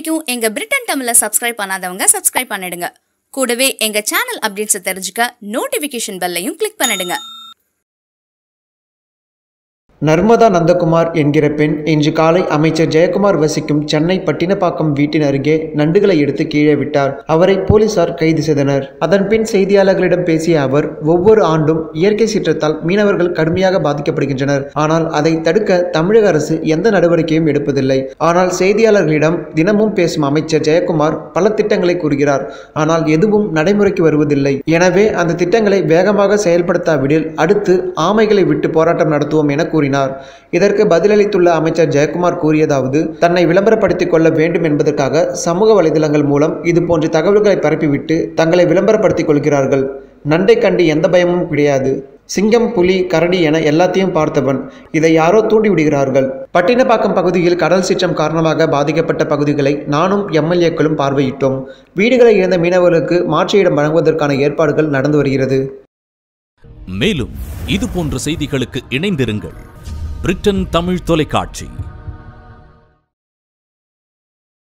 வரைக்கும் எங்க பிரிட்டன் தமிழை சப்ஸ்கிரைப் பண்ணாதவங்க சப்ஸ்கிரைப் பண்ணிடுங்க கூடவே எங்க சேனல் அப்டேட்ஸை தெரிஞ்சுக்க நோட்டிபிகேஷன் பெல்லையும் கிளிக் பண்ணிடுங்க நர்மதா நந்தகுமார் என்கிற பெண் இன்று காலை அமைச்சர் ஜெயக்குமார் வசிக்கும் சென்னை பட்டினப்பாக்கம் வீட்டின் அருகே நண்டுகளை எடுத்து கீழே விட்டார் அவரை போலீசார் கைது செய்தனர் அதன் பின் செய்தியாளர்களிடம் பேசிய அவர் ஒவ்வொரு ஆண்டும் இயற்கை சீற்றத்தால் மீனவர்கள் கடுமையாக பாதிக்கப்படுகின்றனர் ஆனால் அதை தடுக்க தமிழக அரசு எந்த நடவடிக்கையும் எடுப்பதில்லை ஆனால் செய்தியாளர்களிடம் தினமும் பேசும் அமைச்சர் ஜெயக்குமார் பல திட்டங்களை கூறுகிறார் ஆனால் எதுவும் நடைமுறைக்கு வருவதில்லை எனவே அந்த திட்டங்களை வேகமாக செயல்படுத்தாவிடில் அடுத்து ஆமைகளை விட்டு போராட்டம் நடத்துவோம் என கூறினார் இதற்கு பதிலளித்துள்ள அமைச்சர் ஜெயக்குமார் கூறியதாவது தன்னை விளம்பரப்படுத்திக் கொள்ள வேண்டும் என்பதற்காக சமூக வலைதளங்கள் மூலம் இது போன்ற தகவல்களை பரப்பிவிட்டு தங்களை விளம்பரப்படுத்திக் கொள்கிறார்கள் நண்டை கண்டு எந்த பயமும் கிடையாது சிங்கம் புலி கரடி என எல்லாத்தையும் பார்த்தவன் இதை யாரோ தூண்டி விடுகிறார்கள் பட்டினப்பாக்கம் பகுதியில் கடல் சீற்றம் காரணமாக பாதிக்கப்பட்ட பகுதிகளை நானும் எம்எல்ஏக்களும் பார்வையிட்டோம் வீடுகளை இழந்த மீனவர்களுக்கு மாற்று இடம் வழங்குவதற்கான ஏற்பாடுகள் நடந்து வருகிறது மேலும் இது போன்ற செய்திகளுக்கு இணைந்திருங்கள் பிரிட்டன் தமிழ் தொலைக்காட்சி